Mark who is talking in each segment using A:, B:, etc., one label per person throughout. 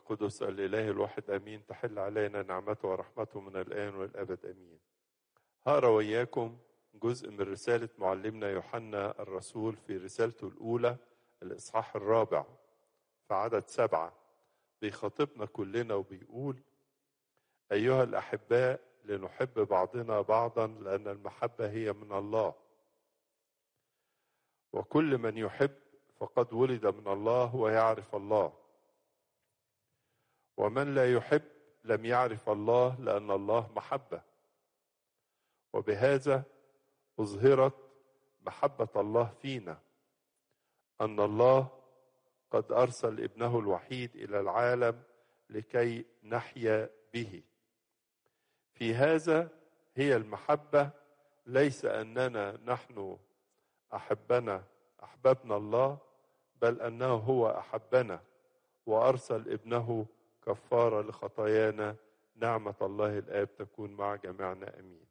A: القدس الإله الواحد أمين تحل علينا نعمته ورحمته من الآن والأبد أمين هقرا وإياكم جزء من رسالة معلمنا يوحنا الرسول في رسالته الأولى الإصحاح الرابع في عدد سبعة بيخاطبنا كلنا وبيقول أيها الأحباء لنحب بعضنا بعضا لأن المحبة هي من الله وكل من يحب فقد ولد من الله ويعرف الله ومن لا يحب لم يعرف الله لأن الله محبة وبهذا أظهرت محبة الله فينا أن الله قد أرسل ابنه الوحيد إلى العالم لكي نحيا به في هذا هي المحبة ليس أننا نحن أحبنا أحببنا الله بل أنه هو أحبنا وأرسل ابنه كفارة لخطايانا نعمة الله الآب تكون مع جميعنا أمين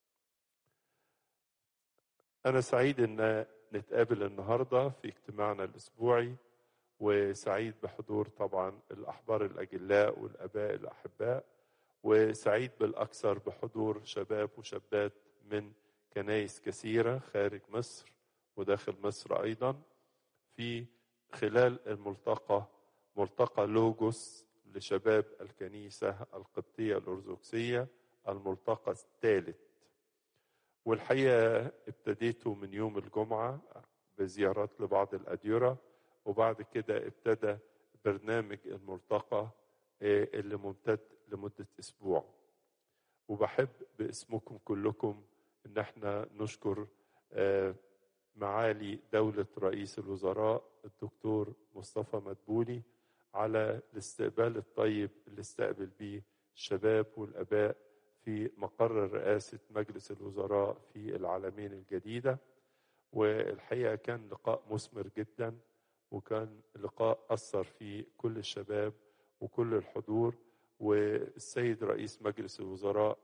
A: أنا سعيد أن نتقابل النهاردة في اجتماعنا الأسبوعي وسعيد بحضور طبعا الأحبار الأجلاء والأباء الأحباء وسعيد بالأكثر بحضور شباب وشابات من كنايس كثيرة خارج مصر وداخل مصر أيضا في خلال الملتقى ملتقى لوجوس لشباب الكنيسة القبطية الأرثوذكسية الملتقى الثالث والحقيقة ابتديته من يوم الجمعة بزيارات لبعض الأديرة وبعد كده ابتدى برنامج الملتقى اللي ممتد لمدة أسبوع وبحب باسمكم كلكم إن احنا نشكر معالي دولة رئيس الوزراء الدكتور مصطفى مدبولي على الاستقبال الطيب اللي استقبل بيه الشباب والاباء في مقر رئاسه مجلس الوزراء في العالمين الجديده والحقيقه كان لقاء مثمر جدا وكان لقاء اثر في كل الشباب وكل الحضور والسيد رئيس مجلس الوزراء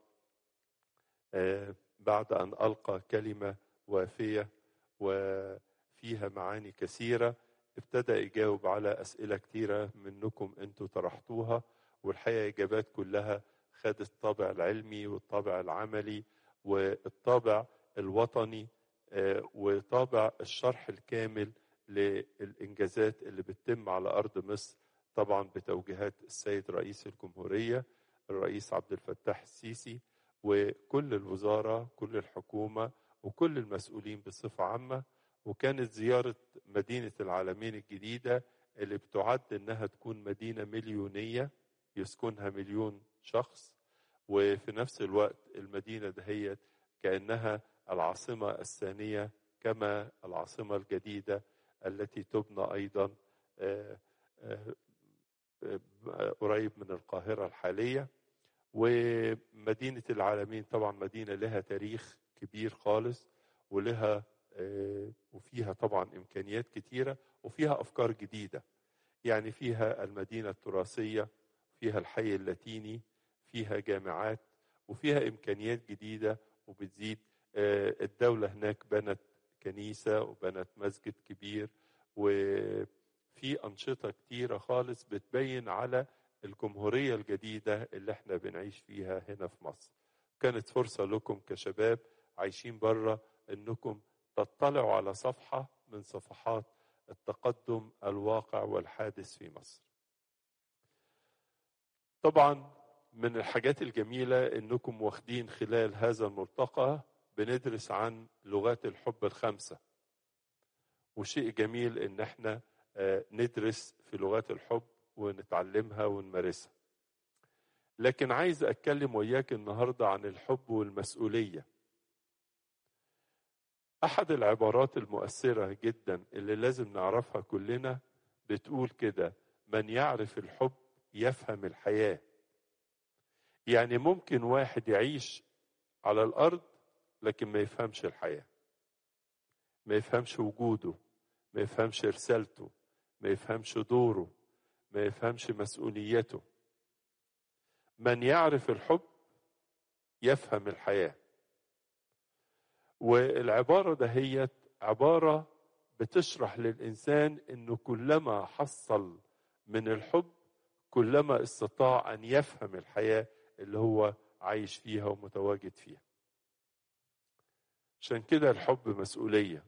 A: بعد ان القى كلمه وافيه وفيها معاني كثيره ابتدى يجاوب على اسئله كتيره منكم انتوا طرحتوها والحقيقه اجابات كلها خدت الطابع العلمي والطابع العملي والطابع الوطني وطابع الشرح الكامل للانجازات اللي بتتم على ارض مصر طبعا بتوجيهات السيد رئيس الجمهوريه الرئيس عبد الفتاح السيسي وكل الوزاره كل الحكومه وكل المسؤولين بصفه عامه وكانت زيارة مدينة العالمين الجديدة اللي بتعد إنها تكون مدينة مليونية يسكنها مليون شخص وفي نفس الوقت المدينة دهيت كأنها العاصمة الثانية كما العاصمة الجديدة التي تبنى أيضا قريب من القاهرة الحالية ومدينة العالمين طبعا مدينة لها تاريخ كبير خالص ولها وفيها طبعا امكانيات كتيره وفيها افكار جديده يعني فيها المدينه التراثيه فيها الحي اللاتيني فيها جامعات وفيها امكانيات جديده وبتزيد الدوله هناك بنت كنيسه وبنت مسجد كبير وفي انشطه كتيره خالص بتبين على الجمهوريه الجديده اللي احنا بنعيش فيها هنا في مصر كانت فرصه لكم كشباب عايشين بره انكم تطلعوا على صفحة من صفحات التقدم الواقع والحادث في مصر. طبعا من الحاجات الجميلة انكم واخدين خلال هذا الملتقى بندرس عن لغات الحب الخمسة. وشيء جميل ان احنا ندرس في لغات الحب ونتعلمها ونمارسها. لكن عايز اتكلم وياك النهارده عن الحب والمسؤوليه. احد العبارات المؤثره جدا اللي لازم نعرفها كلنا بتقول كده من يعرف الحب يفهم الحياه يعني ممكن واحد يعيش على الارض لكن ما يفهمش الحياه ما يفهمش وجوده ما يفهمش رسالته ما يفهمش دوره ما يفهمش مسؤوليته من يعرف الحب يفهم الحياه والعبارة دهيت عبارة بتشرح للإنسان إنه كلما حصل من الحب كلما استطاع ان يفهم الحياه اللي هو عايش فيها ومتواجد فيها عشان كده الحب مسؤوليه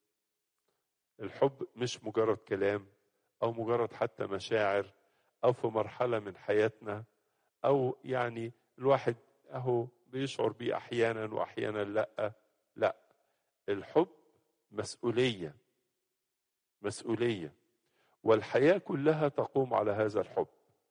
A: الحب مش مجرد كلام او مجرد حتى مشاعر او في مرحله من حياتنا او يعني الواحد اهو بيشعر بيه احيانا واحيانا لا لا الحب مسؤوليه مسؤوليه والحياه كلها تقوم على هذا الحب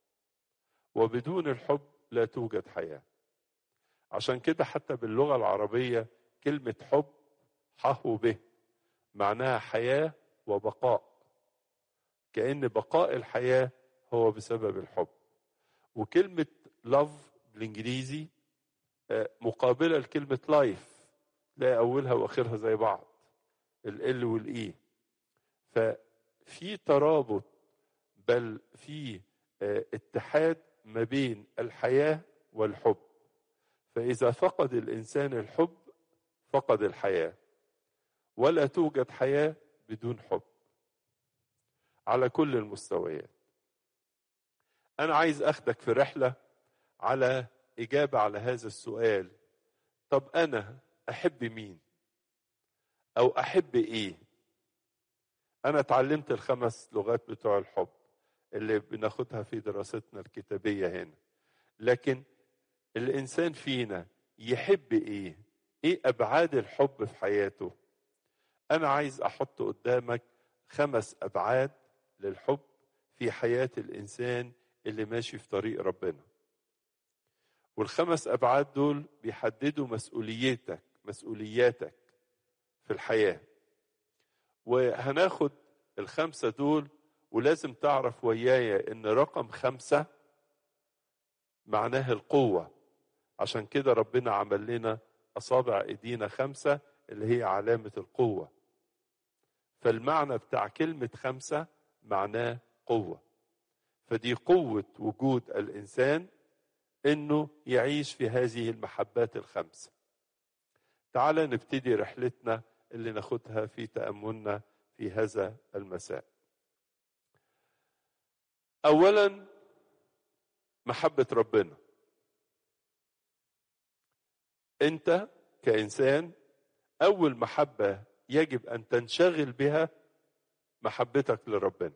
A: وبدون الحب لا توجد حياه عشان كده حتى باللغه العربيه كلمه حب حه به معناها حياه وبقاء كأن بقاء الحياة هو بسبب الحب وكلمة love بالإنجليزي مقابلة لكلمة لايف لا أولها وآخرها زي بعض ال والإي ففي ترابط بل في اتحاد ما بين الحياة والحب فإذا فقد الإنسان الحب فقد الحياة ولا توجد حياة بدون حب على كل المستويات انا عايز اخدك في رحله على اجابه على هذا السؤال طب انا احب مين او احب ايه انا اتعلمت الخمس لغات بتوع الحب اللي بناخدها في دراستنا الكتابيه هنا لكن الانسان فينا يحب ايه ايه ابعاد الحب في حياته انا عايز احط قدامك خمس ابعاد للحب في حياه الانسان اللي ماشي في طريق ربنا والخمس ابعاد دول بيحددوا مسؤوليتك مسؤولياتك في الحياه وهناخد الخمسه دول ولازم تعرف ويايا ان رقم خمسه معناه القوه عشان كده ربنا عمل لنا اصابع ايدينا خمسه اللي هي علامه القوه فالمعنى بتاع كلمه خمسه معناه قوه فدي قوه وجود الانسان انه يعيش في هذه المحبات الخمسه تعال نبتدي رحلتنا اللي ناخدها في تاملنا في هذا المساء اولا محبه ربنا انت كانسان اول محبه يجب ان تنشغل بها محبتك لربنا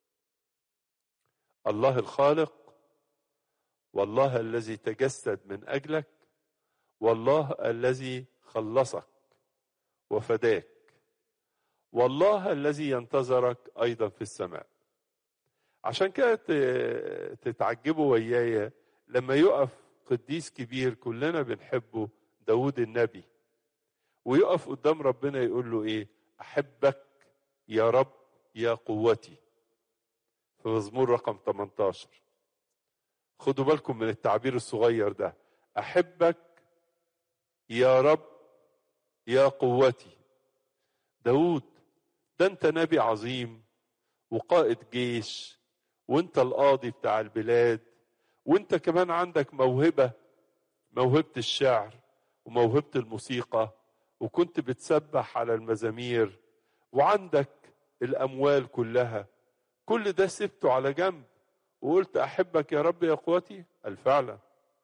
A: الله الخالق والله الذي تجسد من اجلك والله الذي خلصك وفداك والله الذي ينتظرك ايضا في السماء عشان كده تتعجبوا ويايا لما يقف قديس كبير كلنا بنحبه داود النبي ويقف قدام ربنا يقول له ايه احبك يا رب يا قوتي في مزمور رقم 18 خدوا بالكم من التعبير الصغير ده احبك يا رب يا قوتي داود ده انت نبي عظيم وقائد جيش وانت القاضي بتاع البلاد وانت كمان عندك موهبه موهبه الشعر وموهبه الموسيقى وكنت بتسبح على المزامير وعندك الاموال كلها كل ده سبته على جنب وقلت احبك يا رب يا قوتي قال فعلا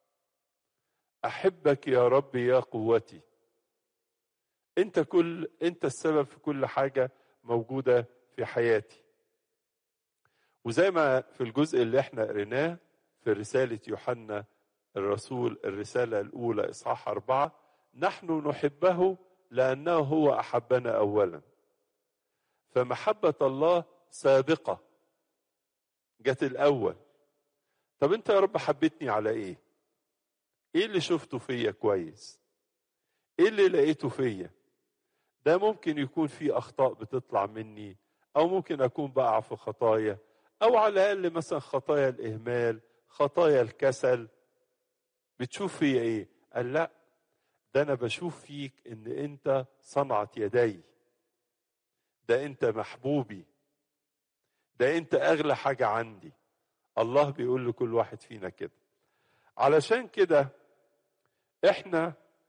A: احبك يا رب يا قوتي انت كل انت السبب في كل حاجه موجوده في حياتي وزي ما في الجزء اللي احنا قريناه في رساله يوحنا الرسول الرساله الاولى اصحاح اربعه نحن نحبه لانه هو احبنا اولا فمحبه الله سابقه جت الاول طب انت يا رب حبيتني على ايه ايه اللي شفته فيا كويس ايه اللي لقيته فيا ده ممكن يكون في اخطاء بتطلع مني او ممكن اكون بقع في خطايا او على الاقل مثلا خطايا الاهمال خطايا الكسل بتشوف فيا ايه قال لا ده انا بشوف فيك ان انت صنعة يدي ده انت محبوبي ده انت اغلى حاجة عندي الله بيقول لكل واحد فينا كده علشان كده احنا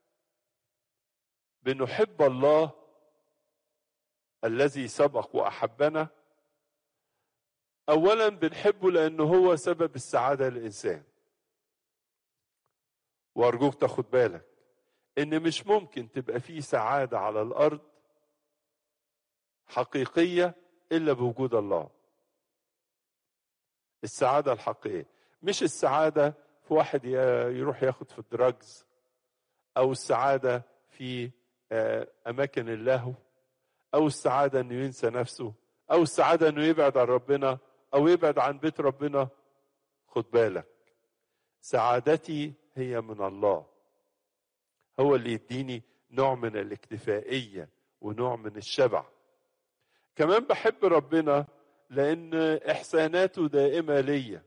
A: بنحب الله الذي سبق واحبنا اولا بنحبه لانه هو سبب السعاده للانسان وارجوك تاخد بالك ان مش ممكن تبقى فيه سعاده على الارض حقيقيه الا بوجود الله السعاده الحقيقيه مش السعاده في واحد يروح ياخد في الدراجز او السعاده في اماكن اللهو او السعاده انه ينسى نفسه او السعاده انه يبعد عن ربنا او يبعد عن بيت ربنا خد بالك سعادتي هي من الله هو اللي يديني نوع من الاكتفائيه ونوع من الشبع كمان بحب ربنا لان احساناته دائمه ليا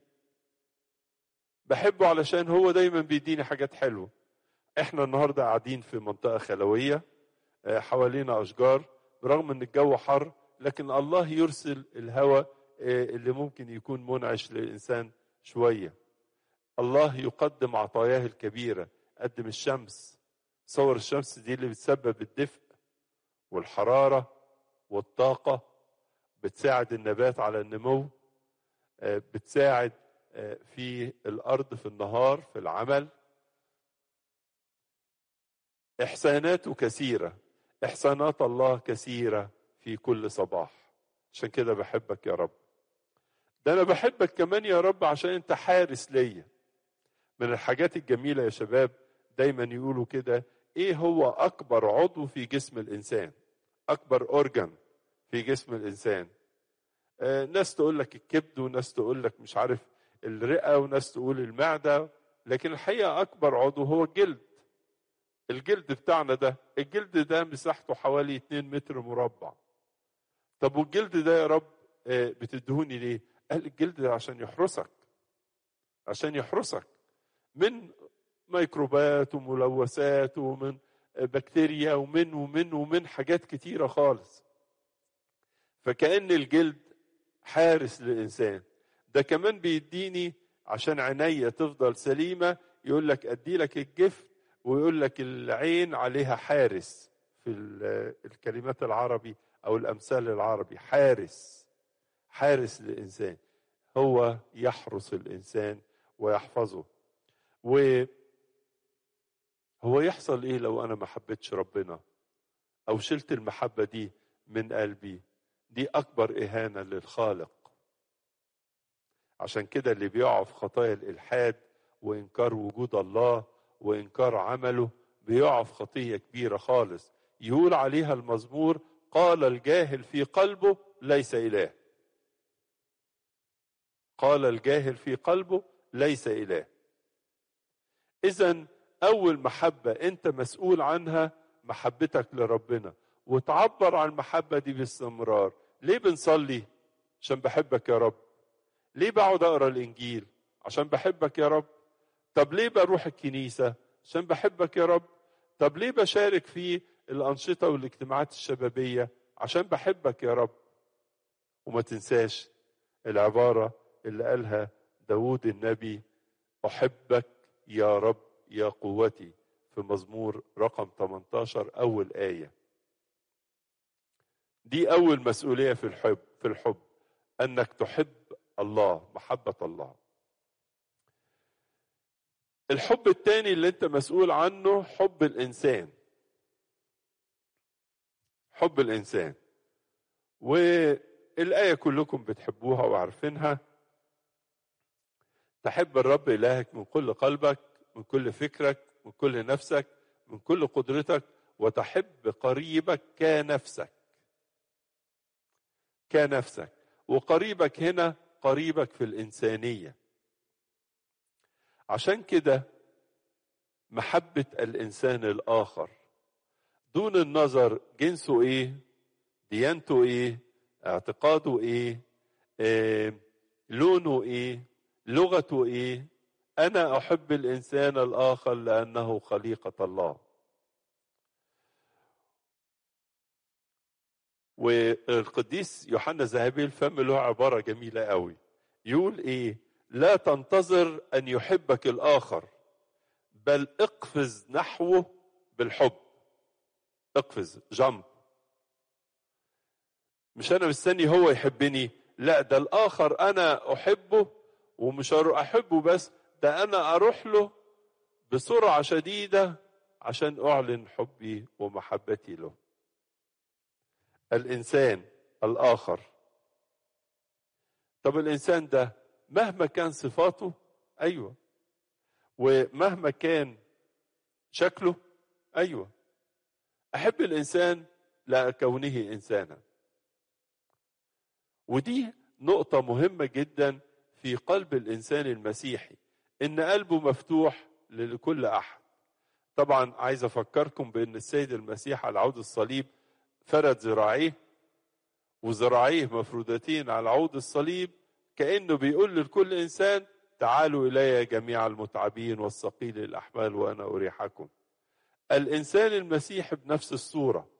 A: بحبه علشان هو دايما بيديني حاجات حلوه احنا النهارده قاعدين في منطقه خلويه حوالينا اشجار برغم ان الجو حر لكن الله يرسل الهواء اللي ممكن يكون منعش للانسان شويه الله يقدم عطاياه الكبيره قدم الشمس صور الشمس دي اللي بتسبب الدفء والحراره والطاقه بتساعد النبات على النمو بتساعد في الارض في النهار في العمل احساناته كثيره احسانات الله كثيره في كل صباح عشان كده بحبك يا رب ده انا بحبك كمان يا رب عشان انت حارس ليا من الحاجات الجميله يا شباب دايما يقولوا كده ايه هو اكبر عضو في جسم الانسان اكبر اورجان في جسم الانسان آه ناس تقول لك الكبد وناس تقول لك مش عارف الرئه وناس تقول المعده لكن الحقيقه اكبر عضو هو الجلد الجلد بتاعنا ده الجلد ده مساحته حوالي 2 متر مربع طب والجلد ده يا رب آه بتدهوني ليه قال الجلد ده عشان يحرسك عشان يحرسك من ميكروبات وملوثات ومن بكتيريا ومن ومن ومن حاجات كتيرة خالص فكأن الجلد حارس للإنسان ده كمان بيديني عشان عينيا تفضل سليمة يقول لك أدي لك الجفت ويقول لك العين عليها حارس في الكلمات العربي أو الأمثال العربي حارس حارس للإنسان هو يحرس الإنسان ويحفظه و هو يحصل ايه لو انا ما حبيتش ربنا او شلت المحبه دي من قلبي دي اكبر اهانه للخالق عشان كده اللي بيقع في خطايا الالحاد وانكار وجود الله وانكار عمله بيقع في خطيه كبيره خالص يقول عليها المزمور قال الجاهل في قلبه ليس اله قال الجاهل في قلبه ليس اله اذا اول محبه انت مسؤول عنها محبتك لربنا وتعبر عن المحبه دي باستمرار ليه بنصلي عشان بحبك يا رب ليه بقعد اقرا الانجيل عشان بحبك يا رب طب ليه بروح الكنيسه عشان بحبك يا رب طب ليه بشارك في الانشطه والاجتماعات الشبابيه عشان بحبك يا رب وما تنساش العباره اللي قالها داود النبي احبك يا رب يا قوتي في مزمور رقم 18 أول آية دي أول مسؤولية في الحب في الحب أنك تحب الله محبة الله الحب الثاني اللي أنت مسؤول عنه حب الإنسان حب الإنسان والآية كلكم بتحبوها وعارفينها تحب الرب إلهك من كل قلبك من كل فكرك من كل نفسك من كل قدرتك وتحب قريبك كنفسك كنفسك وقريبك هنا قريبك في الإنسانية عشان كده محبة الإنسان الآخر دون النظر جنسه إيه ديانته إيه اعتقاده إيه, إيه لونه إيه لغته إيه أنا أحب الإنسان الآخر لأنه خليقة الله. والقديس يوحنا ذهبي الفم له عبارة جميلة قوي يقول إيه لا تنتظر أن يحبك الآخر بل اقفز نحوه بالحب اقفز جمب مش أنا مستني هو يحبني لا ده الاخر انا احبه ومش هروح احبه بس ده انا اروح له بسرعه شديده عشان اعلن حبي ومحبتي له الانسان الاخر طب الانسان ده مهما كان صفاته ايوه ومهما كان شكله ايوه احب الانسان لكونه انسانا ودي نقطه مهمه جدا في قلب الانسان المسيحي ان قلبه مفتوح لكل احد طبعا عايز افكركم بان السيد المسيح على عود الصليب فرد ذراعيه وذراعيه مفرودتين على عود الصليب كانه بيقول لكل انسان تعالوا الي جميع المتعبين والثقيل الاحمال وانا اريحكم الانسان المسيحي بنفس الصوره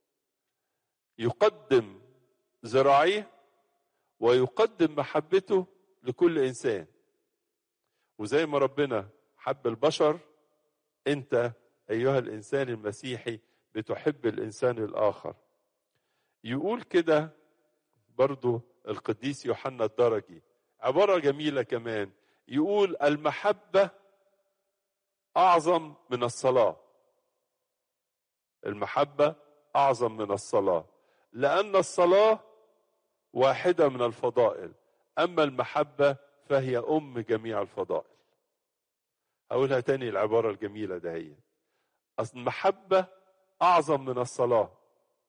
A: يقدم ذراعيه ويقدم محبته لكل انسان وزي ما ربنا حب البشر انت ايها الانسان المسيحي بتحب الانسان الاخر يقول كده برضو القديس يوحنا الدرجي عبارة جميلة كمان يقول المحبة أعظم من الصلاة المحبة أعظم من الصلاة لأن الصلاة واحدة من الفضائل أما المحبة فهي أم جميع الفضائل أقولها تاني العبارة الجميلة ده هي المحبة أعظم من الصلاة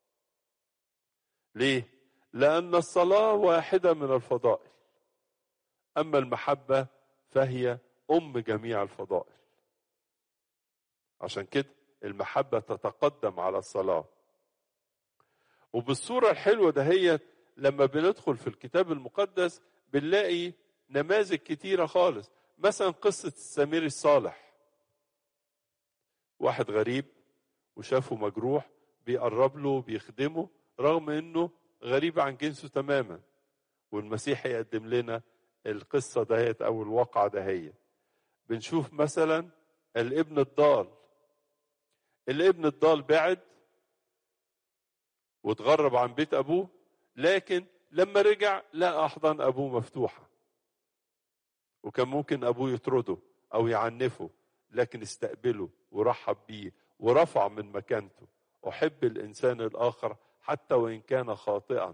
A: ليه؟ لأن الصلاة واحدة من الفضائل أما المحبة فهي أم جميع الفضائل عشان كده المحبة تتقدم على الصلاة وبالصورة الحلوة دهيت لما بندخل في الكتاب المقدس بنلاقي نماذج كتيرة خالص مثلا قصة السمير الصالح واحد غريب وشافه مجروح بيقرب له بيخدمه رغم انه غريب عن جنسه تماما والمسيح يقدم لنا القصة دهيت او الواقعة دهيت بنشوف مثلا الابن الضال الابن الضال بعد واتغرب عن بيت ابوه لكن لما رجع لقى احضان ابوه مفتوحه وكان ممكن ابوه يطرده او يعنفه لكن استقبله ورحب بيه ورفع من مكانته احب الانسان الاخر حتى وان كان خاطئا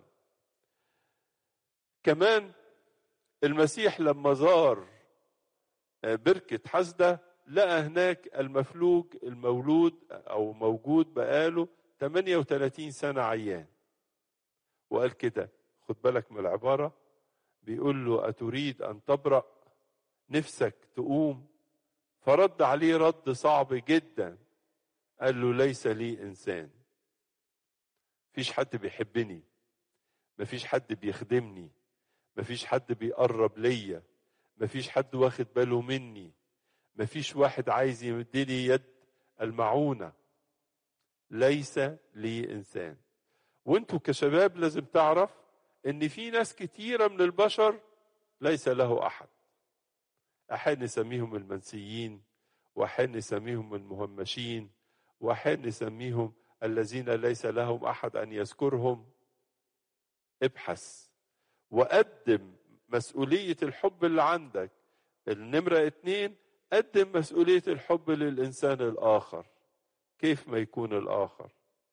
A: كمان المسيح لما زار بركة حسدة لقى هناك المفلوج المولود أو موجود بقاله 38 سنة عيان وقال كده خد بالك من العبارة بيقول له أتريد أن تبرأ نفسك تقوم فرد عليه رد صعب جدا قال له ليس لي إنسان مفيش حد بيحبني مفيش حد بيخدمني مفيش حد بيقرب ليا مفيش حد واخد باله مني مفيش واحد عايز يمدلي يد المعونة ليس لي إنسان وانتوا كشباب لازم تعرف ان في ناس كتيرة من البشر ليس له أحد أحيانا نسميهم المنسيين وأحيانا نسميهم المهمشين وأحيانا نسميهم الذين ليس لهم أحد أن يذكرهم ابحث وقدم مسؤولية الحب اللي عندك النمرة اتنين قدم مسؤولية الحب للإنسان الآخر كيف ما يكون الآخر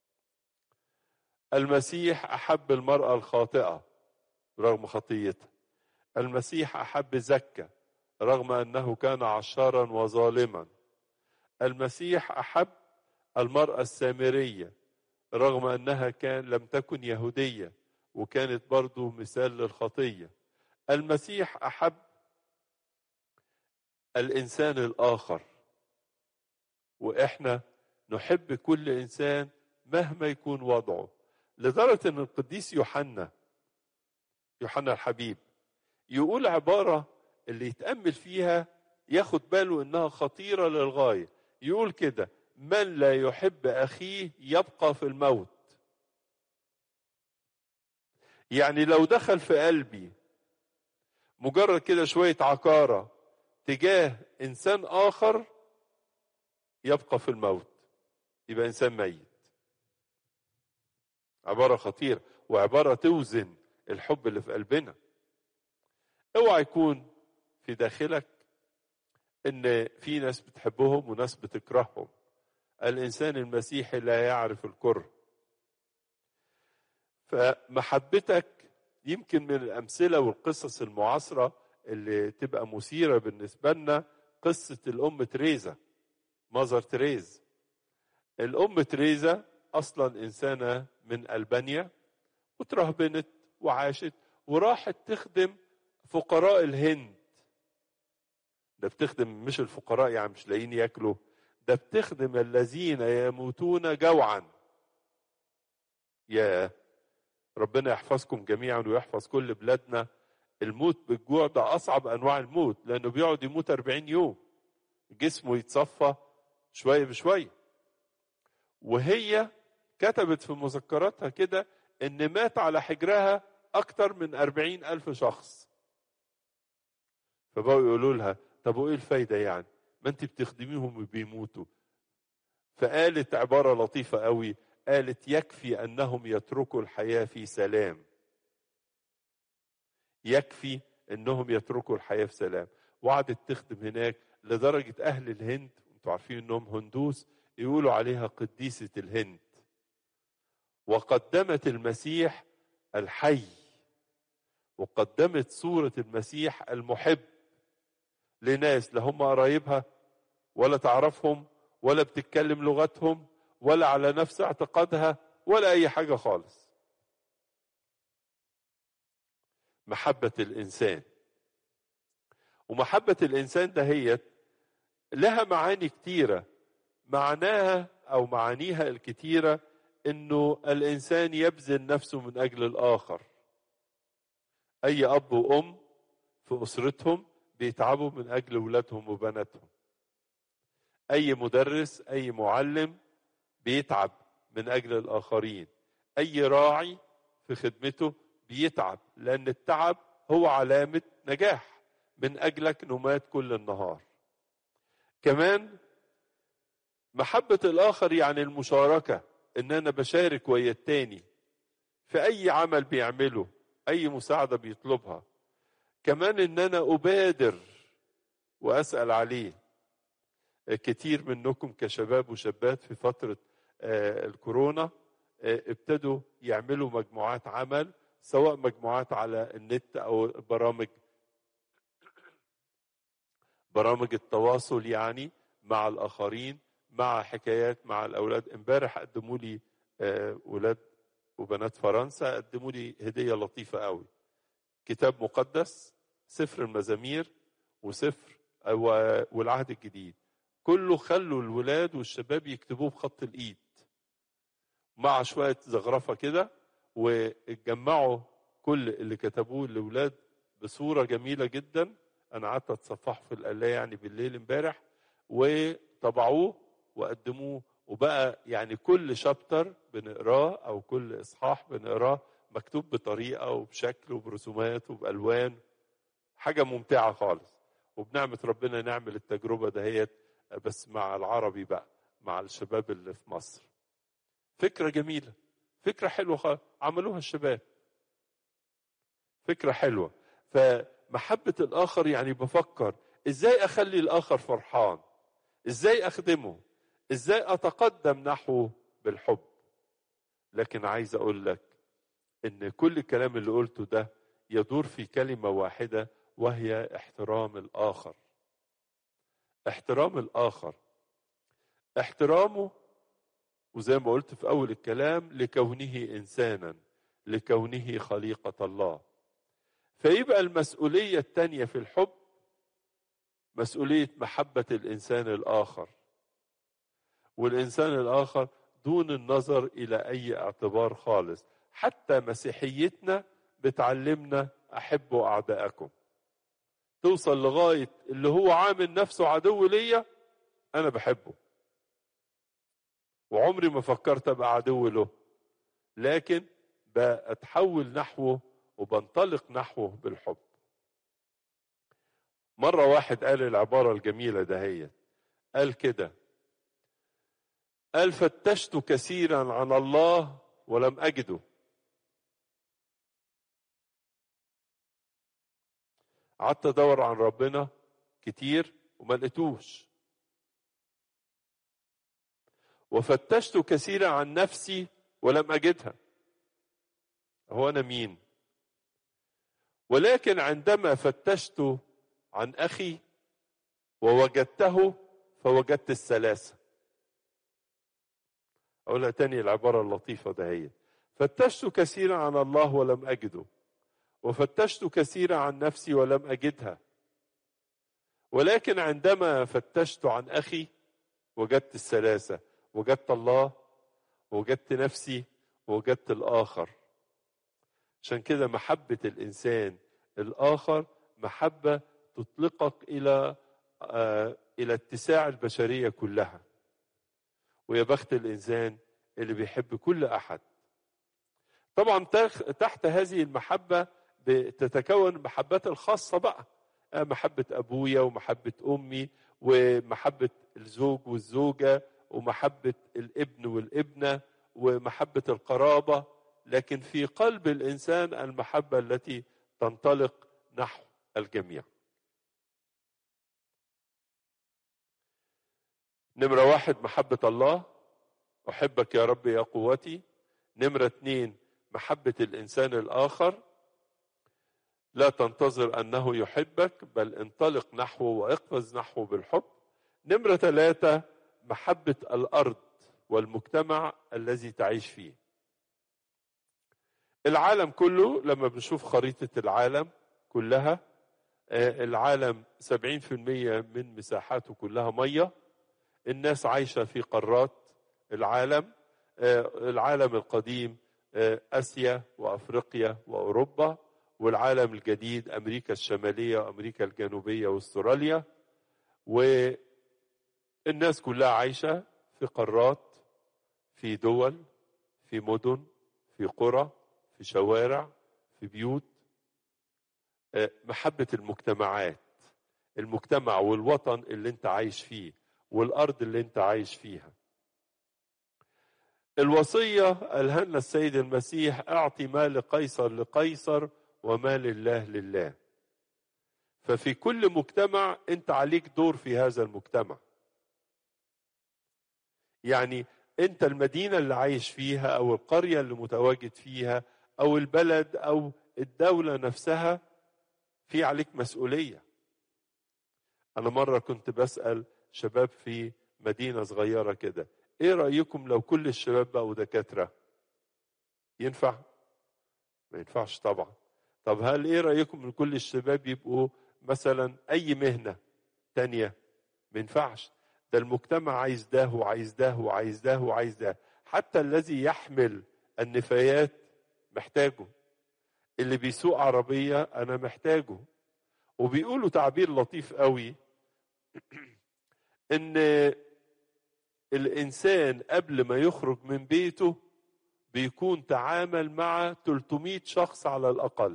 A: المسيح أحب المرأة الخاطئة رغم خطيتها المسيح أحب زكا رغم أنه كان عشارا وظالما المسيح أحب المرأة السامرية رغم أنها كان لم تكن يهودية وكانت برضو مثال للخطية المسيح أحب الإنسان الآخر وإحنا نحب كل إنسان مهما يكون وضعه لدرجة أن القديس يوحنا يوحنا الحبيب يقول عبارة اللي يتأمل فيها ياخد باله إنها خطيرة للغاية يقول كده من لا يحب أخيه يبقى في الموت يعني لو دخل في قلبي مجرد كده شوية عكارة تجاه إنسان آخر يبقى في الموت يبقى إنسان ميت عبارة خطيرة وعبارة توزن الحب اللي في قلبنا اوعى يكون في داخلك ان في ناس بتحبهم وناس بتكرههم الانسان المسيحي لا يعرف الكره فمحبتك يمكن من الامثله والقصص المعاصره اللي تبقى مثيره بالنسبه لنا قصه الام تريزا مازر تريز الام تريزا اصلا انسانه من البانيا وترهبنت وعاشت وراحت تخدم فقراء الهند ده بتخدم مش الفقراء يعني مش لاقيين ياكلوا ده بتخدم الذين يموتون جوعا يا ربنا يحفظكم جميعا ويحفظ كل بلادنا الموت بالجوع ده اصعب انواع الموت لانه بيقعد يموت 40 يوم جسمه يتصفى شويه بشويه وهي كتبت في مذكراتها كده ان مات على حجرها اكتر من أربعين الف شخص فبقوا يقولوا لها طب وايه الفايده يعني ما انت بتخدميهم وبيموتوا فقالت عباره لطيفه قوي قالت يكفي انهم يتركوا الحياه في سلام يكفي انهم يتركوا الحياه في سلام وقعدت تخدم هناك لدرجه اهل الهند انتوا عارفين انهم هندوس يقولوا عليها قديسه الهند وقدمت المسيح الحي وقدمت صوره المسيح المحب لناس لا هم قرايبها ولا تعرفهم ولا بتتكلم لغتهم ولا على نفس اعتقادها ولا اي حاجه خالص محبه الانسان ومحبه الانسان دهيت لها معاني كتيره معناها او معانيها الكتيره انه الانسان يبذل نفسه من اجل الاخر اي اب وام في اسرتهم بيتعبوا من اجل اولادهم وبناتهم اي مدرس اي معلم بيتعب من اجل الاخرين اي راعي في خدمته بيتعب لان التعب هو علامه نجاح من اجلك نمات كل النهار كمان محبه الاخر يعني المشاركه ان انا بشارك ويا التاني في اي عمل بيعمله اي مساعده بيطلبها كمان ان انا ابادر واسال عليه كتير منكم كشباب وشابات في فتره الكورونا ابتدوا يعملوا مجموعات عمل سواء مجموعات على النت او برامج برامج التواصل يعني مع الاخرين مع حكايات مع الاولاد امبارح قدموا لي اولاد وبنات فرنسا قدموا لي هديه لطيفه قوي كتاب مقدس سفر المزامير وسفر والعهد الجديد كله خلوا الولاد والشباب يكتبوه بخط الايد مع شويه زخرفه كده واتجمعوا كل اللي كتبوه الاولاد بصوره جميله جدا انا قعدت اتصفحه في القلايه يعني بالليل امبارح وطبعوه وقدموه وبقى يعني كل شابتر بنقراه او كل اصحاح بنقراه مكتوب بطريقه وبشكل وبرسومات وبالوان حاجه ممتعه خالص وبنعمه ربنا نعمل التجربه دهيت بس مع العربي بقى مع الشباب اللي في مصر فكره جميله فكره حلوه خالص عملوها الشباب فكره حلوه فمحبه الاخر يعني بفكر ازاي اخلي الاخر فرحان ازاي اخدمه ازاي اتقدم نحوه بالحب لكن عايز اقول لك ان كل الكلام اللي قلته ده يدور في كلمه واحده وهي احترام الاخر احترام الاخر احترامه وزي ما قلت في اول الكلام لكونه انسانا لكونه خليقه الله فيبقى المسؤوليه الثانيه في الحب مسؤوليه محبه الانسان الاخر والانسان الاخر دون النظر الى اي اعتبار خالص حتى مسيحيتنا بتعلمنا احبوا اعداءكم توصل لغايه اللي هو عامل نفسه عدو ليا انا بحبه وعمري ما فكرت ابقى عدو له لكن بتحول نحوه وبنطلق نحوه بالحب مرة واحد قال العبارة الجميلة دهيت قال كده قال فتشت كثيرا عن الله ولم أجده قعدت ادور عن ربنا كتير وما لقيتوش وفتشت كثيرا عن نفسي ولم اجدها هو انا مين ولكن عندما فتشت عن اخي ووجدته فوجدت الثلاثه اقولها تاني العباره اللطيفه دهيت فتشت كثيرا عن الله ولم اجده وفتشت كثيرا عن نفسي ولم اجدها ولكن عندما فتشت عن اخي وجدت الثلاثه وجدت الله وجدت نفسي وجدت الاخر عشان كده محبه الانسان الاخر محبه تطلقك الى آه الى اتساع البشريه كلها ويا بخت الانسان اللي بيحب كل احد طبعا تحت هذه المحبه بتتكون المحبات الخاصه بقى محبه ابويا ومحبه امي ومحبه الزوج والزوجه ومحبه الابن والابنه ومحبه القرابه لكن في قلب الانسان المحبه التي تنطلق نحو الجميع نمرة واحد محبة الله أحبك يا رب يا قوتي نمرة اتنين محبة الإنسان الآخر لا تنتظر أنه يحبك بل انطلق نحوه واقفز نحوه بالحب نمرة ثلاثة محبة الأرض والمجتمع الذي تعيش فيه العالم كله لما بنشوف خريطة العالم كلها العالم 70% من مساحاته كلها ميه الناس عايشة في قارات العالم العالم القديم آسيا وأفريقيا وأوروبا والعالم الجديد أمريكا الشمالية وأمريكا الجنوبية وأستراليا والناس كلها عايشة في قارات في دول في مدن في قرى في شوارع في بيوت محبة المجتمعات المجتمع والوطن اللي انت عايش فيه والارض اللي انت عايش فيها الوصيه قالها لنا السيد المسيح اعطي ما لقيصر لقيصر وما لله لله ففي كل مجتمع انت عليك دور في هذا المجتمع يعني انت المدينه اللي عايش فيها او القريه اللي متواجد فيها او البلد او الدوله نفسها في عليك مسؤوليه انا مره كنت بسال شباب في مدينة صغيرة كده ايه رأيكم لو كل الشباب بقوا دكاترة ينفع ما ينفعش طبعا طب هل ايه رأيكم ان كل الشباب يبقوا مثلا اي مهنة تانية ما ينفعش ده المجتمع عايز ده وعايز ده وعايز ده وعايز ده حتى الذي يحمل النفايات محتاجه اللي بيسوق عربية أنا محتاجه وبيقولوا تعبير لطيف قوي ان الانسان قبل ما يخرج من بيته بيكون تعامل مع 300 شخص على الاقل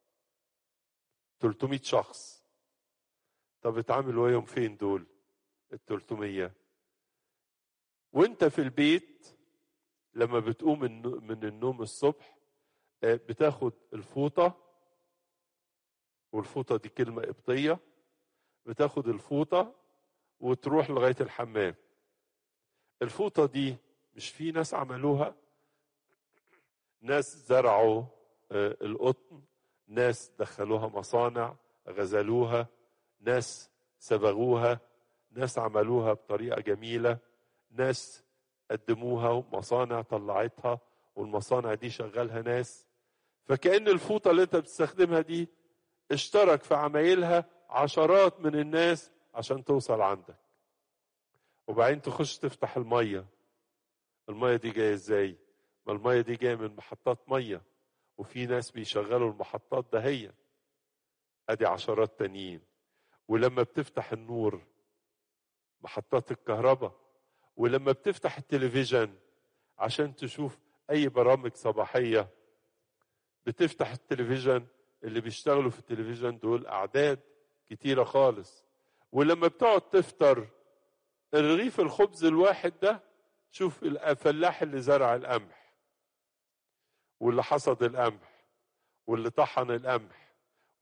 A: 300 شخص طب اتعامل وياهم فين دول ال 300 وانت في البيت لما بتقوم من النوم الصبح بتاخد الفوطة والفوطة دي كلمة قبطية بتاخد الفوطة وتروح لغايه الحمام الفوطه دي مش في ناس عملوها ناس زرعوا القطن ناس دخلوها مصانع غزلوها ناس صبغوها ناس عملوها بطريقه جميله ناس قدموها ومصانع طلعتها والمصانع دي شغلها ناس فكأن الفوطه اللي انت بتستخدمها دي اشترك في عمايلها عشرات من الناس عشان توصل عندك وبعدين تخش تفتح المية المية دي جاية ازاي ما المية دي جاية من محطات مية وفي ناس بيشغلوا المحطات دهيا ادي عشرات تانيين ولما بتفتح النور محطات الكهرباء ولما بتفتح التلفزيون عشان تشوف اي برامج صباحية بتفتح التلفزيون اللي بيشتغلوا في التلفزيون دول اعداد كتيرة خالص ولما بتقعد تفطر الرغيف الخبز الواحد ده شوف الفلاح اللي زرع القمح واللي حصد القمح واللي طحن القمح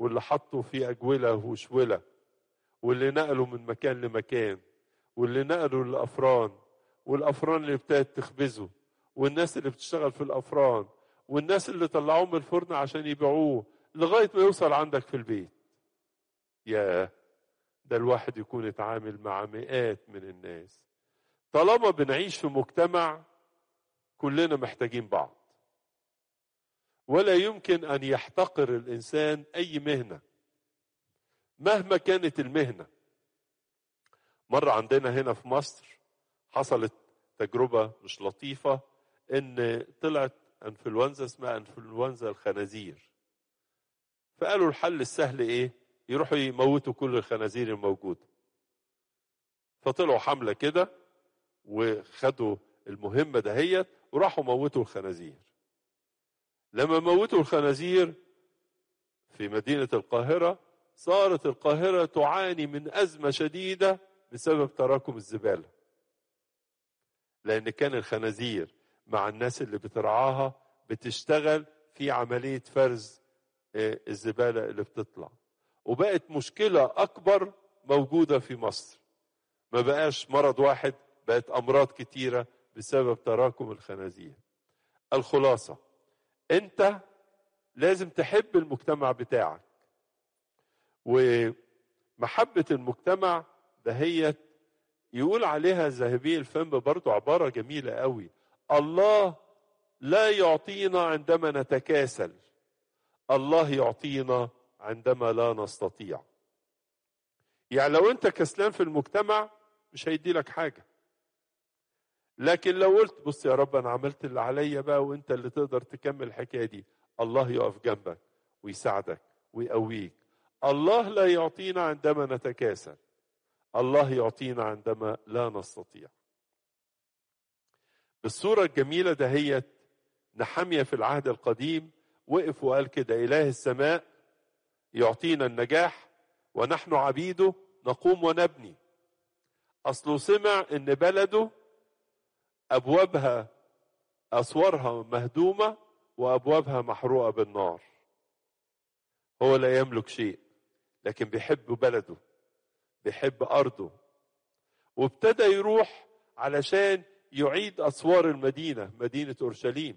A: واللي حطوا في أجولة وشولة واللي نقلوا من مكان لمكان واللي نقلوا للأفران والأفران اللي ابتدت تخبزه والناس اللي بتشتغل في الأفران والناس اللي طلعوه من الفرن عشان يبيعوه لغاية ما يوصل عندك في البيت يا ده الواحد يكون اتعامل مع مئات من الناس طالما بنعيش في مجتمع كلنا محتاجين بعض ولا يمكن ان يحتقر الانسان اي مهنه مهما كانت المهنه مره عندنا هنا في مصر حصلت تجربه مش لطيفه ان طلعت انفلونزا اسمها انفلونزا الخنازير فقالوا الحل السهل ايه يروحوا يموتوا كل الخنازير الموجوده فطلعوا حمله كده وخدوا المهمه دهيت وراحوا موتوا الخنازير لما موتوا الخنازير في مدينه القاهره صارت القاهره تعاني من ازمه شديده بسبب تراكم الزباله لان كان الخنازير مع الناس اللي بترعاها بتشتغل في عمليه فرز الزباله اللي بتطلع وبقت مشكله اكبر موجوده في مصر ما بقاش مرض واحد بقت امراض كتيره بسبب تراكم الخنازير الخلاصه انت لازم تحب المجتمع بتاعك ومحبه المجتمع دهيت يقول عليها ذهبي الفم برضو عباره جميله قوي الله لا يعطينا عندما نتكاسل الله يعطينا عندما لا نستطيع يعني لو انت كسلان في المجتمع مش هيدي لك حاجه لكن لو قلت بص يا رب انا عملت اللي عليا بقى وانت اللي تقدر تكمل الحكايه دي الله يقف جنبك ويساعدك ويقويك الله لا يعطينا عندما نتكاسل الله يعطينا عندما لا نستطيع بالصورة الجميلة دهيت نحمية في العهد القديم وقف وقال كده إله السماء يعطينا النجاح ونحن عبيده نقوم ونبني أصله سمع إن بلده أبوابها أسوارها مهدومة وأبوابها محروقة بالنار هو لا يملك شيء لكن بيحب بلده بيحب أرضه وابتدى يروح علشان يعيد أسوار المدينة مدينة أورشليم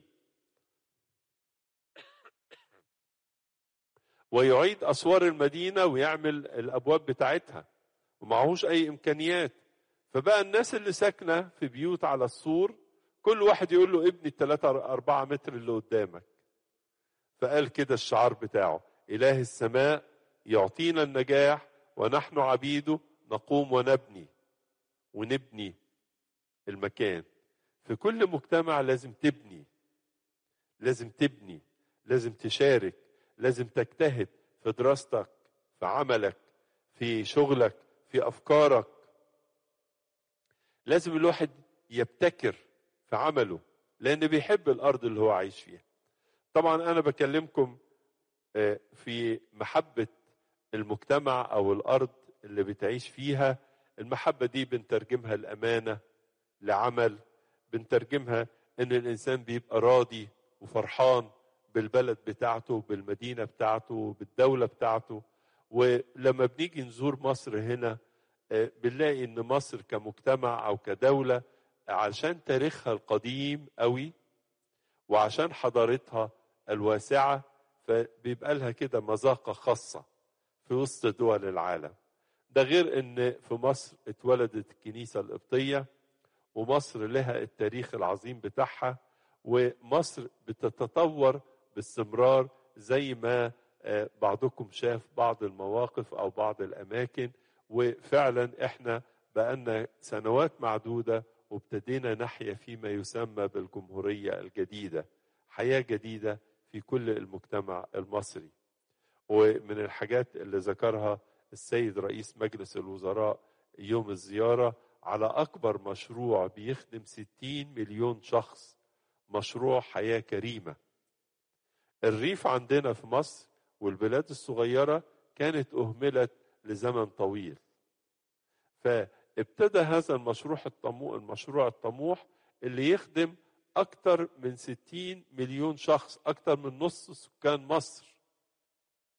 A: ويعيد أسوار المدينة ويعمل الأبواب بتاعتها ومعهوش أي إمكانيات فبقى الناس اللي ساكنة في بيوت على السور كل واحد يقول له ابني الثلاثة أربعة متر اللي قدامك فقال كده الشعار بتاعه إله السماء يعطينا النجاح ونحن عبيده نقوم ونبني ونبني المكان في كل مجتمع لازم تبني لازم تبني لازم تشارك لازم تجتهد في دراستك في عملك في شغلك في افكارك لازم الواحد يبتكر في عمله لان بيحب الارض اللي هو عايش فيها طبعا انا بكلمكم في محبه المجتمع او الارض اللي بتعيش فيها المحبه دي بنترجمها الامانه لعمل بنترجمها ان الانسان بيبقى راضي وفرحان بالبلد بتاعته بالمدينه بتاعته بالدوله بتاعته ولما بنيجي نزور مصر هنا بنلاقي ان مصر كمجتمع او كدوله عشان تاريخها القديم قوي وعشان حضارتها الواسعه فبيبقى لها كده مذاقه خاصه في وسط دول العالم ده غير ان في مصر اتولدت الكنيسه القبطيه ومصر لها التاريخ العظيم بتاعها ومصر بتتطور باستمرار زي ما بعضكم شاف بعض المواقف او بعض الاماكن وفعلا احنا بقالنا سنوات معدوده وابتدينا نحيا فيما يسمى بالجمهوريه الجديده حياه جديده في كل المجتمع المصري ومن الحاجات اللي ذكرها السيد رئيس مجلس الوزراء يوم الزياره على اكبر مشروع بيخدم 60 مليون شخص مشروع حياه كريمه الريف عندنا في مصر والبلاد الصغيره كانت اهملت لزمن طويل فابتدى هذا المشروع الطموح المشروع الطموح اللي يخدم أكثر من 60 مليون شخص أكثر من نص سكان مصر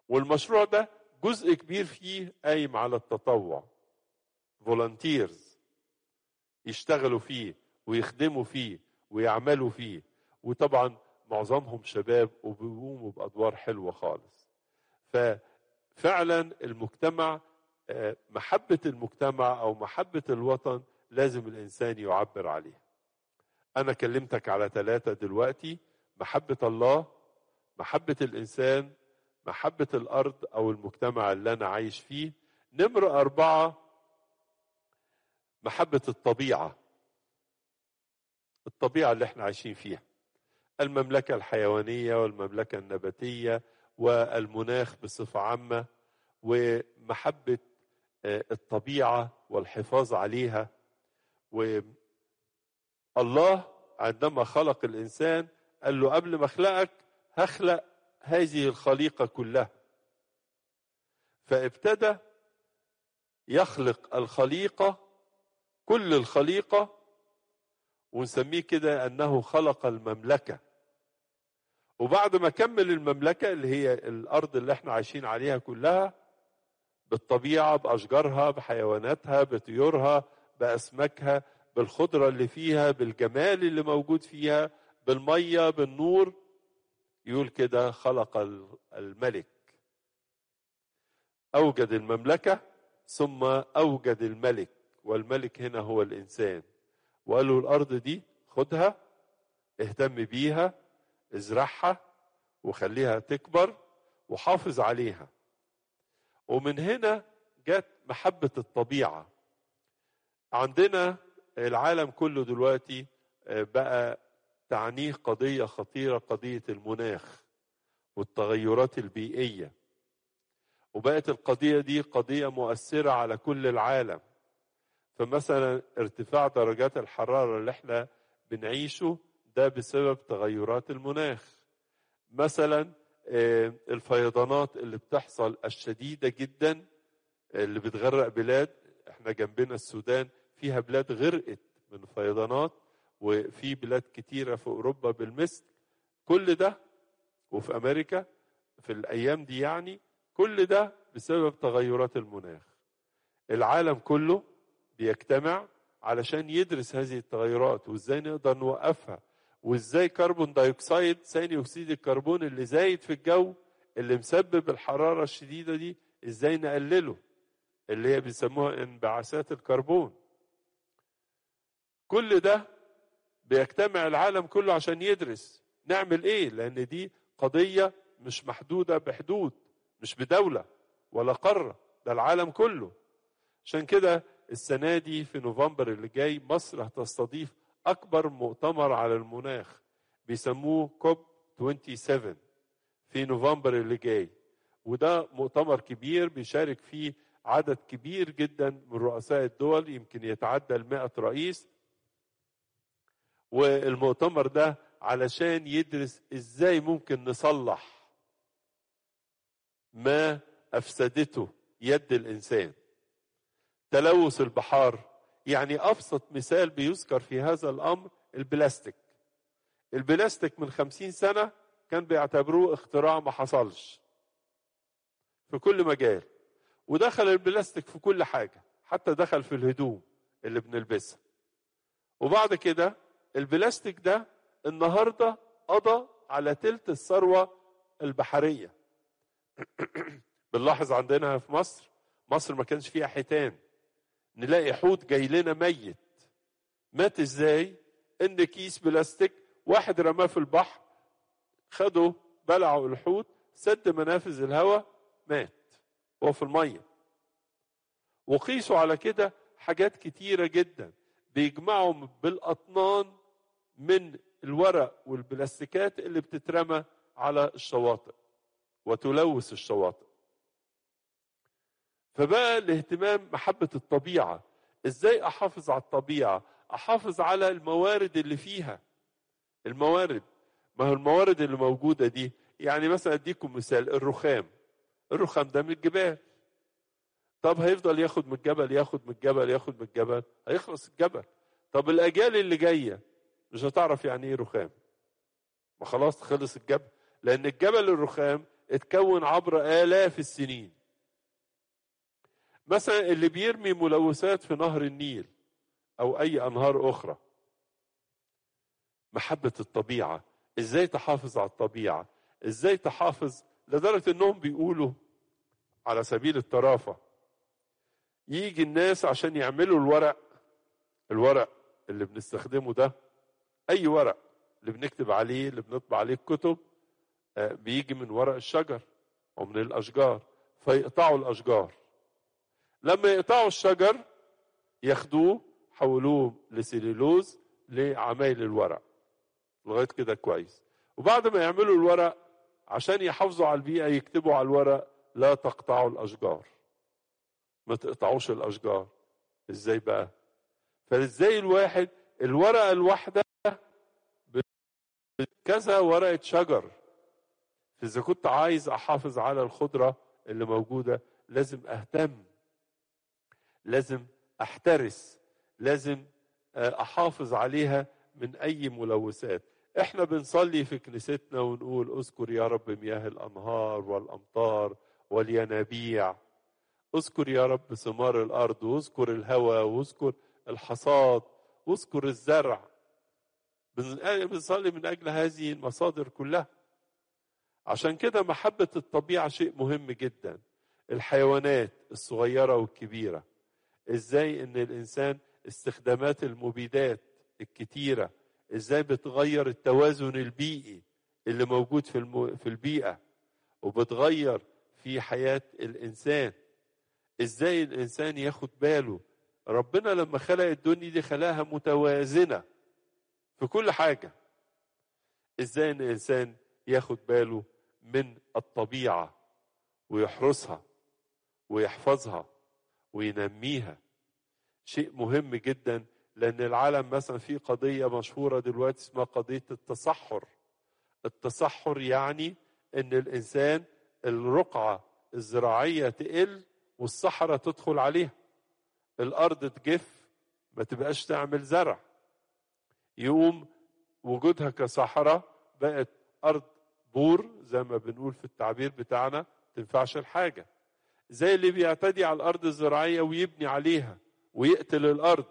A: والمشروع ده جزء كبير فيه قايم على التطوع فولنتيرز يشتغلوا فيه ويخدموا فيه ويعملوا فيه وطبعا معظمهم شباب وبيقوموا بادوار حلوه خالص ففعلا المجتمع محبه المجتمع او محبه الوطن لازم الانسان يعبر عليها انا كلمتك على ثلاثه دلوقتي محبه الله محبه الانسان محبه الارض او المجتمع اللي انا عايش فيه نمره اربعه محبه الطبيعه الطبيعه اللي احنا عايشين فيها المملكه الحيوانيه والمملكه النباتيه والمناخ بصفه عامه ومحبه الطبيعه والحفاظ عليها والله عندما خلق الانسان قال له قبل ما اخلقك هخلق هذه الخليقه كلها فابتدى يخلق الخليقه كل الخليقه ونسميه كده انه خلق المملكه وبعد ما كمل المملكه اللي هي الارض اللي احنا عايشين عليها كلها بالطبيعه باشجارها بحيواناتها بطيورها باسماكها بالخضره اللي فيها بالجمال اللي موجود فيها بالميه بالنور يقول كده خلق الملك اوجد المملكه ثم اوجد الملك والملك هنا هو الانسان وقال له الارض دي خدها اهتم بيها ازرعها وخليها تكبر وحافظ عليها ومن هنا جت محبة الطبيعة عندنا العالم كله دلوقتي بقى تعنيه قضية خطيرة قضية المناخ والتغيرات البيئية وبقت القضية دي قضية مؤثرة على كل العالم فمثلا ارتفاع درجات الحرارة اللي احنا بنعيشه ده بسبب تغيرات المناخ مثلا الفيضانات اللي بتحصل الشديدة جدا اللي بتغرق بلاد احنا جنبنا السودان فيها بلاد غرقت من فيضانات وفي بلاد كتيرة في أوروبا بالمثل كل ده وفي أمريكا في الأيام دي يعني كل ده بسبب تغيرات المناخ العالم كله بيجتمع علشان يدرس هذه التغيرات وازاي نقدر نوقفها وازاي كربون دايوكسيد ثاني اكسيد الكربون اللي زايد في الجو اللي مسبب الحراره الشديده دي ازاي نقلله اللي هي بيسموها انبعاثات الكربون كل ده بيجتمع العالم كله عشان يدرس نعمل ايه لان دي قضيه مش محدوده بحدود مش بدوله ولا قاره ده العالم كله عشان كده السنه دي في نوفمبر اللي جاي مصر هتستضيف اكبر مؤتمر على المناخ بيسموه كوب 27 في نوفمبر اللي جاي وده مؤتمر كبير بيشارك فيه عدد كبير جدا من رؤساء الدول يمكن يتعدى المائة رئيس والمؤتمر ده علشان يدرس ازاي ممكن نصلح ما افسدته يد الانسان تلوث البحار يعني ابسط مثال بيذكر في هذا الامر البلاستيك البلاستيك من خمسين سنة كان بيعتبروه اختراع ما حصلش في كل مجال ودخل البلاستيك في كل حاجة حتى دخل في الهدوم اللي بنلبسها وبعد كده البلاستيك ده النهاردة قضى على تلت الثروة البحرية بنلاحظ عندنا في مصر مصر ما كانش فيها حيتان نلاقي حوت جاي لنا ميت مات ازاي ان كيس بلاستيك واحد رماه في البحر خده بلعوا الحوت سد منافذ الهواء مات هو في الميه وقيسوا على كده حاجات كتيره جدا بيجمعوا بالاطنان من الورق والبلاستيكات اللي بتترمى على الشواطئ وتلوث الشواطئ فبقى الاهتمام محبة الطبيعة ازاي احافظ على الطبيعة احافظ على الموارد اللي فيها الموارد ما هو الموارد اللي موجودة دي يعني مثلا اديكم مثال الرخام الرخام ده من الجبال طب هيفضل ياخد من الجبل ياخد من الجبل ياخد من الجبل هيخلص الجبل طب الاجيال اللي جايه مش هتعرف يعني ايه رخام ما خلاص خلص الجبل لان الجبل الرخام اتكون عبر آلاف السنين مثلا اللي بيرمي ملوثات في نهر النيل أو أي أنهار أخرى محبة الطبيعة ازاي تحافظ على الطبيعة ازاي تحافظ لدرجة انهم بيقولوا على سبيل الطرافة يجي الناس عشان يعملوا الورق الورق اللي بنستخدمه ده اي ورق اللي بنكتب عليه اللي بنطبع عليه الكتب آه، بيجي من ورق الشجر او من الاشجار فيقطعوا الاشجار لما يقطعوا الشجر ياخدوه حولوه لسليلوز لعمايل الورق لغايه كده كويس وبعد ما يعملوا الورق عشان يحافظوا على البيئه يكتبوا على الورق لا تقطعوا الاشجار ما تقطعوش الاشجار ازاي بقى فازاي الواحد الورقه الواحده كذا ورقه شجر فاذا كنت عايز احافظ على الخضره اللي موجوده لازم اهتم لازم احترس لازم احافظ عليها من اي ملوثات احنا بنصلي في كنيستنا ونقول اذكر يا رب مياه الانهار والامطار والينابيع اذكر يا رب ثمار الارض واذكر الهواء واذكر الحصاد واذكر الزرع بنصلي من اجل هذه المصادر كلها عشان كده محبة الطبيعة شيء مهم جدا الحيوانات الصغيرة والكبيرة ازاي ان الانسان استخدامات المبيدات الكتيرة ازاي بتغير التوازن البيئي اللي موجود في المو... في البيئة وبتغير في حياة الانسان ازاي الانسان ياخد باله ربنا لما خلق الدنيا دي خلاها متوازنة في كل حاجة ازاي ان الانسان ياخد باله من الطبيعة ويحرسها ويحفظها وينميها شيء مهم جدا لأن العالم مثلا في قضية مشهورة دلوقتي اسمها قضية التصحر التصحر يعني أن الإنسان الرقعة الزراعية تقل والصحراء تدخل عليها الأرض تجف ما تبقاش تعمل زرع يقوم وجودها كصحراء بقت أرض بور زي ما بنقول في التعبير بتاعنا تنفعش الحاجة زي اللي بيعتدي على الأرض الزراعية ويبني عليها ويقتل الأرض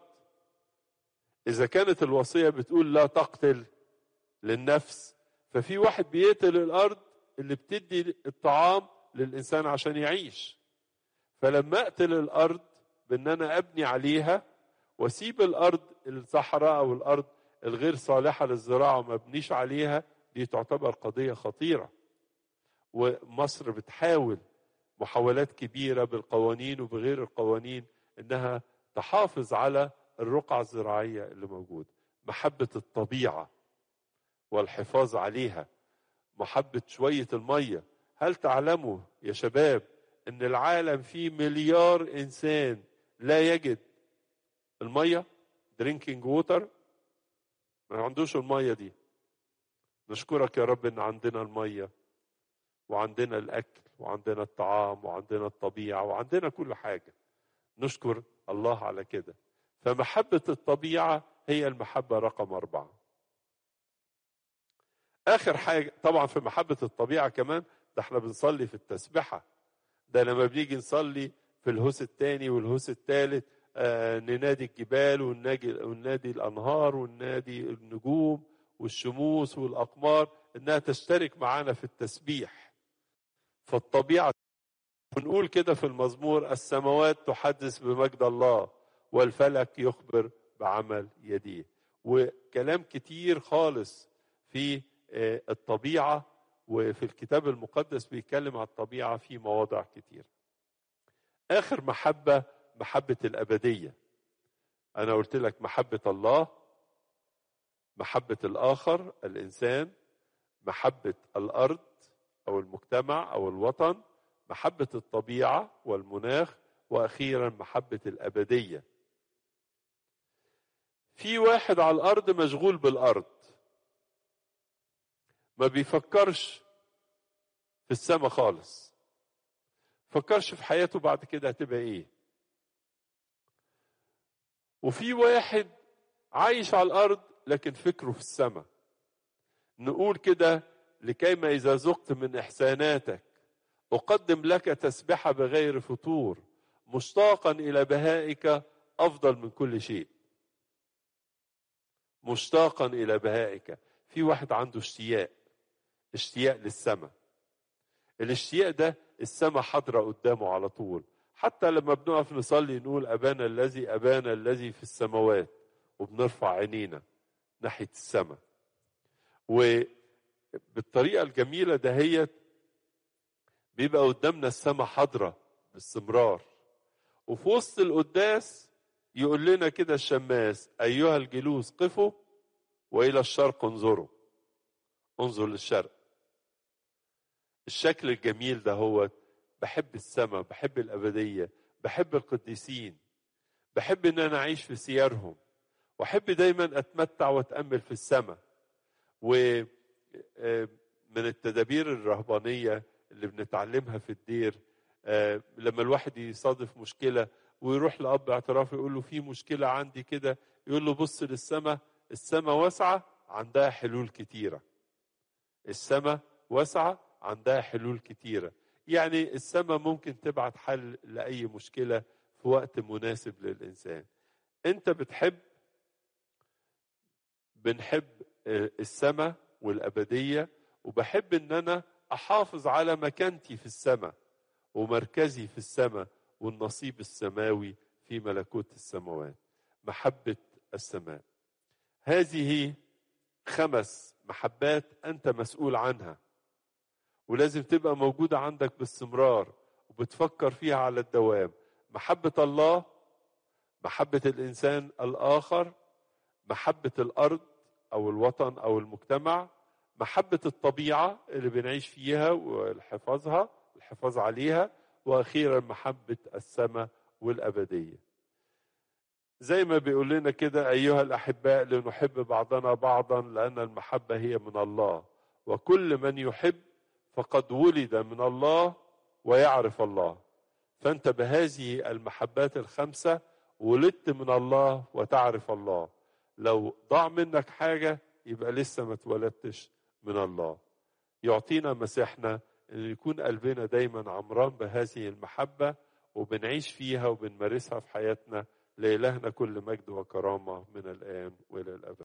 A: إذا كانت الوصية بتقول لا تقتل للنفس ففي واحد بيقتل الأرض اللي بتدي الطعام للإنسان عشان يعيش فلما أقتل الأرض بأن أنا أبني عليها وأسيب الأرض الصحراء أو الأرض الغير صالحة للزراعة وما أبنيش عليها دي تعتبر قضية خطيرة ومصر بتحاول محاولات كبيرة بالقوانين وبغير القوانين إنها تحافظ على الرقعة الزراعية اللي موجودة محبة الطبيعة والحفاظ عليها محبة شوية المية هل تعلموا يا شباب ان العالم فيه مليار انسان لا يجد المية درينكينج ووتر ما عندوش المية دي نشكرك يا رب ان عندنا المية وعندنا الاكل وعندنا الطعام وعندنا الطبيعة وعندنا كل حاجة نشكر الله على كده فمحبة الطبيعة هي المحبة رقم أربعة آخر حاجة طبعا في محبة الطبيعة كمان ده احنا بنصلي في التسبحة ده لما بنيجي نصلي في الهوس الثاني والهوس الثالث آه ننادي الجبال وننادي, وننادي الأنهار وننادي النجوم والشموس والأقمار إنها تشترك معنا في التسبيح فالطبيعة بنقول كده في المزمور السماوات تحدث بمجد الله والفلك يخبر بعمل يديه وكلام كتير خالص في الطبيعة وفي الكتاب المقدس بيتكلم عن الطبيعة في مواضع كتير آخر محبة محبة الأبدية أنا قلت لك محبة الله محبة الآخر الإنسان محبة الأرض أو المجتمع أو الوطن محبة الطبيعة والمناخ وأخيرا محبة الأبدية في واحد على الأرض مشغول بالأرض ما بيفكرش في السماء خالص فكرش في حياته بعد كده هتبقى ايه وفي واحد عايش على الارض لكن فكره في السماء نقول كده لكيما اذا ذقت من احساناتك أقدم لك تسبحة بغير فتور مشتاقا إلى بهائك أفضل من كل شيء مشتاقا إلى بهائك في واحد عنده اشتياق اشتياق للسماء الاشتياق ده السماء حاضرة قدامه على طول حتى لما بنقف نصلي نقول أبانا الذي أبانا الذي في السماوات وبنرفع عينينا ناحية السماء وبالطريقة الجميلة دهيت بيبقى قدامنا السماء حاضرة باستمرار وفي وسط القداس يقول لنا كده الشماس أيها الجلوس قفوا وإلى الشرق انظروا انظر للشرق الشكل الجميل ده هو بحب السماء بحب الأبدية بحب القديسين بحب ان انا اعيش في سيارهم واحب دايما اتمتع واتامل في السماء ومن التدابير الرهبانيه اللي بنتعلمها في الدير لما الواحد يصادف مشكله ويروح لاب اعتراف يقول له في مشكله عندي كده يقول له بص للسماء السماء واسعه عندها حلول كتيره السماء واسعه عندها حلول كتيره يعني السماء ممكن تبعت حل لاي مشكله في وقت مناسب للانسان انت بتحب بنحب السماء والابديه وبحب ان انا احافظ على مكانتي في السماء ومركزي في السماء والنصيب السماوي في ملكوت السماوات محبه السماء هذه خمس محبات انت مسؤول عنها ولازم تبقى موجوده عندك باستمرار وبتفكر فيها على الدوام محبه الله محبه الانسان الاخر محبه الارض او الوطن او المجتمع محبه الطبيعه اللي بنعيش فيها والحفاظها الحفاظ عليها واخيرا محبه السماء والابديه زي ما بيقول لنا كده ايها الاحباء لنحب بعضنا بعضا لان المحبه هي من الله وكل من يحب فقد ولد من الله ويعرف الله فانت بهذه المحبات الخمسه ولدت من الله وتعرف الله لو ضاع منك حاجه يبقى لسه ما اتولدتش من الله يعطينا مسيحنا ان يكون قلبنا دايما عمران بهذه المحبه وبنعيش فيها وبنمارسها في حياتنا لإلهنا كل مجد وكرامه من الان والى الابد